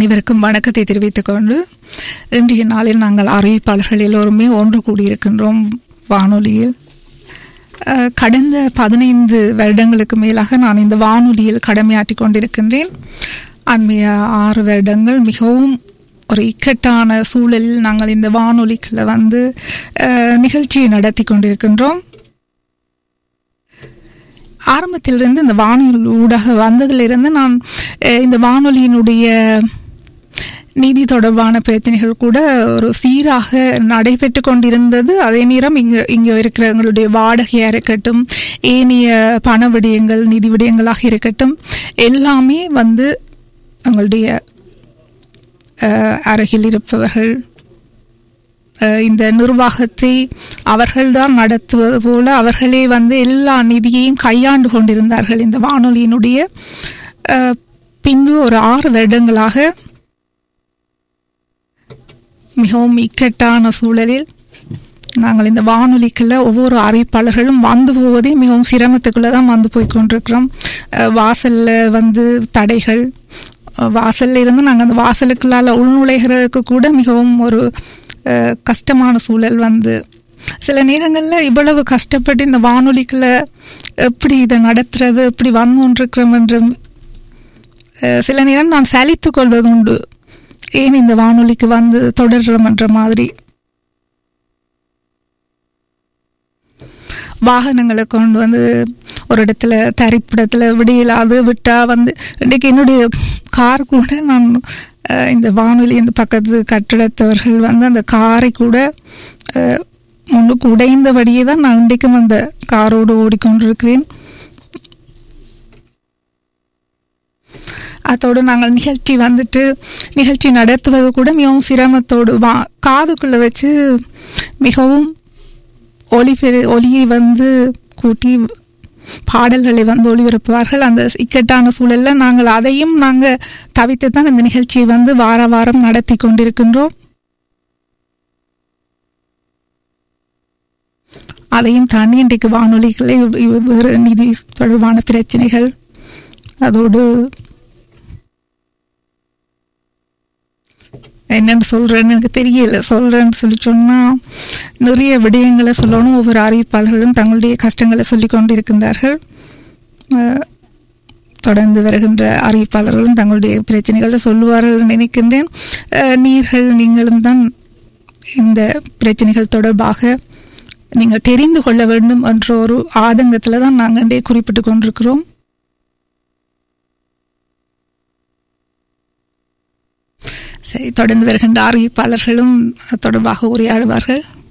அனைவருக்கும் வணக்கத்தை தெரிவித்துக் கொண்டு இன்றைய நாளில் நாங்கள் அறிவிப்பாளர்கள் எல்லோருமே ஒன்று கூடியிருக்கின்றோம் வானொலியில் அஹ், கடந்த பதினைந்து வருடங்களுக்கு மேலாக நான் இந்த வானொலியில் கடமையாற்றிக் கொண்டிருக்கின்றேன் அண்மைய ஆறு வருடங்கள் மிகவும் ஒரு இக்கட்டான சூழலில் நாங்கள் இந்த வானொலிக்குள்ள வந்து அஹ், நிகழ்ச்சியை நடத்தி கொண்டிருக்கின்றோம் ஆரம்பத்திலிருந்து இந்த வானொலி ஊடாக வந்ததிலிருந்து நான் அஹ், இந்த வானொலியினுடைய நீதி தொடர்பான பிரச்சனைகள் கூட ஒரு சீராக நடைபெற்று கொண்டிருந்தது அதே நேரம் இங்க இங்க இருக்கிற எங்களுடைய வாடகையா இருக்கட்டும் ஏனைய பண விடயங்கள் நிதி விடயங்களாக இருக்கட்டும் எல்லாமே வந்து எங்களுடைய அஹ், அருகில் இருப்பவர்கள் அஹ், இந்த நிர்வாகத்தை அவர்கள்தான் நடத்துவது போல அவர்களே வந்து எல்லா நிதியையும் கையாண்டு கொண்டிருந்தார்கள் இந்த வானொலியினுடைய அஹ், பின்பு ஒரு ஆறு வருடங்களாக மிகவும் இக்கட்டான சூழலில் நாங்கள் இந்த வானொலிக்குள்ள ஒவ்வொரு அறிவிப்பாளர்களும் வந்து போவதே மிகவும் சிரமத்துக்குள்ள தான் வந்து போய் கொண்டிருக்கிறோம் அஹ், வாசல்ல வந்து தடைகள் அஹ், வாசல்ல இருந்து நாங்கள் அந்த வாசலுக்குள்ளால உள்நுழைகிறதுக்கு கூட மிகவும் ஒரு அஹ், கஷ்டமான சூழல் வந்து சில நேரங்களில் இவ்வளவு கஷ்டப்பட்டு இந்த வானொலிக்குள்ள எப்படி இதை நடத்துறது எப்படி வந்து கொண்டிருக்கிறோம் என்று அஹ், சில நேரம் நான் சலித்துக் கொள்வது உண்டு ஏன் இந்த வானொலிக்கு வந்து தொடர்றோம் என்ற மாதிரி வாகனங்களை கொண்டு வந்து ஒரு இடத்துல தரிப்பிடத்துல விடியலாது விட்டா வந்து இன்றைக்கு என்னுடைய கார் கூட நான் அஹ், இந்த வானொலி இந்த பக்கத்து கட்டிடத்தவர்கள் வந்து அந்த காரை கூட அஹ், முன்னுக்கு உடைந்தபடியே தான் நான் இன்றைக்கும் அந்த காரோடு ஓடிக்கொண்டிருக்கிறேன் அதோடு நாங்கள் நிகழ்ச்சி வந்துட்டு நிகழ்ச்சி நடத்துவது கூட மிகவும் சிரமத்தோடு வா காதுக்குள்ள வச்சு மிகவும் ஒலி பெரு ஒலியை வந்து கூட்டி பாடல்களை வந்து ஒளிபரப்புவார்கள் அந்த இக்கட்டான சூழல்ல நாங்கள் அதையும் நாங்கள் தவித்து தான் இந்த நிகழ்ச்சியை வந்து வார வாரம் நடத்தி கொண்டிருக்கின்றோம் அதையும் தாண்டி இன்றைக்கு வானொலிகளை வேறு நிதி தொடர்பான பிரச்சனைகள் அதோடு என்னன்னு சொல்றேன்னு எனக்கு தெரியல சொல்றேன்னு சொல்லி சொன்னா நிறைய விடயங்களை சொல்லணும் ஒவ்வொரு அறிவிப்பாளர்களும் தங்களுடைய கஷ்டங்களை சொல்லிக் கொண்டிருக்கின்றார்கள் அஹ், தொடர்ந்து வருகின்ற அறிவிப்பாளர்களும் தங்களுடைய பிரச்சனைகளை சொல்லுவார்கள் நினைக்கின்றேன் அஹ், நீர்கள் நீங்களும் தான் இந்த பிரச்சனைகள் தொடர்பாக நீங்கள் தெரிந்து கொள்ள வேண்டும் என்ற ஒரு ஆதங்கத்தில் தான் நாங்கள் குறிப்பிட்டு கொண்டிருக்கிறோம் சரி தொடர்ந்து வருகின்ற அறிவிப்பாளர்களும் தொடர்பாக உரையாடுவார்கள்